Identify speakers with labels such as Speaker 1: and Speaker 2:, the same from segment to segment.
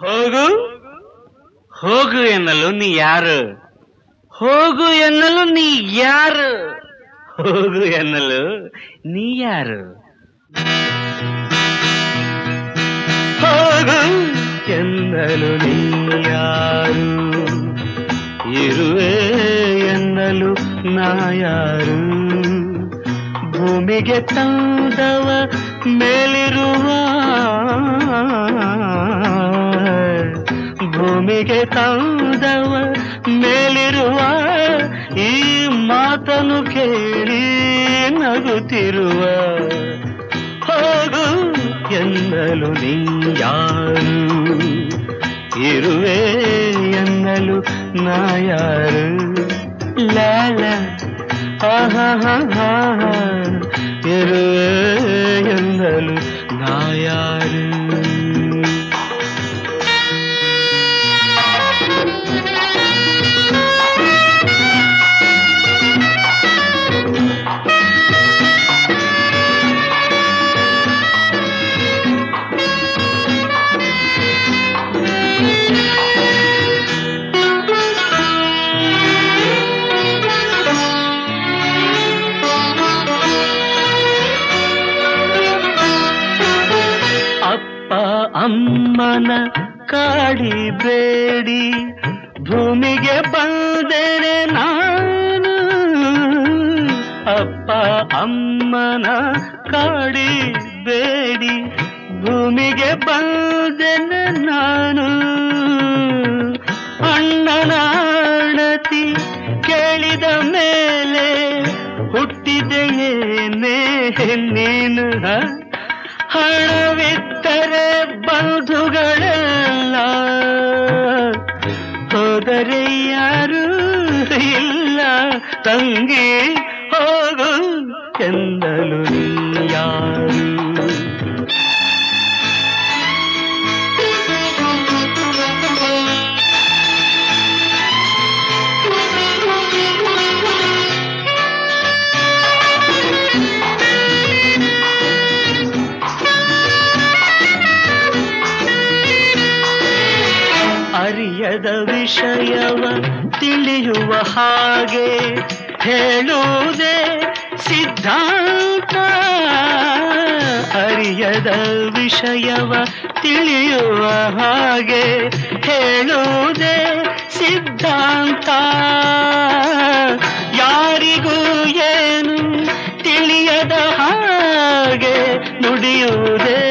Speaker 1: ಹೋಗು ಹೋಗು ಎನ್ನಲು ನೀ ಯಾರು ಹೋಗು ಎನ್ನಲು ನೀ ಯಾರು ಹೋಗು ಎನ್ನಲು ನೀ ಯಾರು ಹೋಗು ಎನ್ನಲು ನೀ ಯಾರು ಇರುವೆ ಎನ್ನಲು ನಾ ಯಾರು ಭೂಮಿಗೆ ತಂದವ ಮೇಲಿರುವ ಭೂಮಿಗೆ ತಂದವ ಮೇಲಿರುವ ಈ ಮಾತನು ಕೇಳಿ ನಗುತ್ತಿರುವ ಹೋಗು ಎನ್ನಲು ನೀ ಯಾರು ಇರುವೆ ಎನ್ನಲು ನಾ ಯಾರು ಲಾಲ ಆಹಾ ಇರುವೆ ಎನ್ನಲು ನಾ ಯಾರು ಅಪ್ಪ ಅಮ್ಮನ ಕಾಡಿಬೇಡಿ ಭೂಮಿಗೆ ಬಂದರೆ ನಾನು ಅಪ್ಪ ಅಮ್ಮನ ಕಾಡಿಬೇಡಿ ಭೂಮಿಗೆ ಬಂದೆನೆ ನಾನು ಅಣ್ಣನ ಅಣತಿ ಕೇಳಿದ ಮೇಲೆ ಹುಟ್ಟಿದೆಯೇನೇ ನೀನು ಹ? ಹಣವಿದ್ದರೆ ಬಂಧುಗಳೆಲ್ಲ ಹೋದರೆ ಯಾರು ಇಲ್ಲ ತಂಗಿ ಹೋಗು ಎನ್ನಲು ನೀ ಯಾರು ಅರಿಯದ ವಿಷಯವ ತಿಳಿಯುವ ಹಾಗೆ ಹೇಳುವುದೇ ಸಿದ್ಧಾಂತ ಅರಿಯದ ವಿಷಯವ ತಿಳಿಯುವ ಹಾಗೆ ಹೇಳುವುದೇ ಸಿದ್ಧಾಂತ ಯಾರಿಗೂ ಏನು ತಿಳಿಯದ ಹಾಗೆ ನುಡಿಯುವುದೇ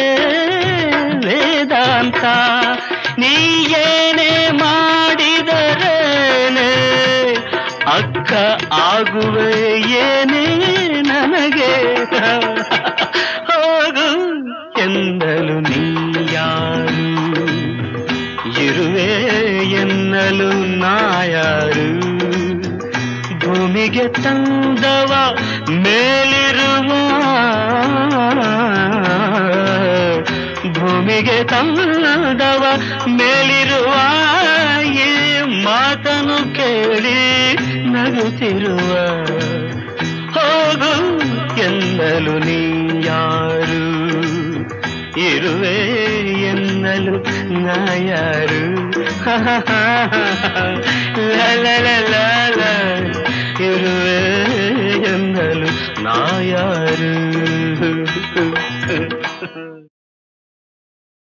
Speaker 1: ವೇದಾಂತ ನೀ ಏನೇ ಮಾಡಿದರೇನೆ ಅಕ್ಕ ಆಗುವೆ ಏನೇ ನನಗೆ ಹೋಗು ಎನ್ನಲು ನೀ ಯಾರು ಇರುವೆ ಎನ್ನಲು ನಾ ಯಾರು ಭೂಮಿಗೆ ತಂದವ ಮೇಲಿರುವ ಭೂಮಿಗೆ ತಂದವ ಮೇಲಿರುವ ಈ ಮಾತನು ಕೇಳಿ ನಗುತ್ತಿರುವ ಹೋಗು ಎನ್ನಲು ನೀ ಯಾರು ಇರುವೆ ಎನ್ನಲು ನಾ ಯಾರು ಲ ಲ ಲ ಲ ಲ. ಇರುವೆ ಎನ್ನಲು ನಾ ಯಾರು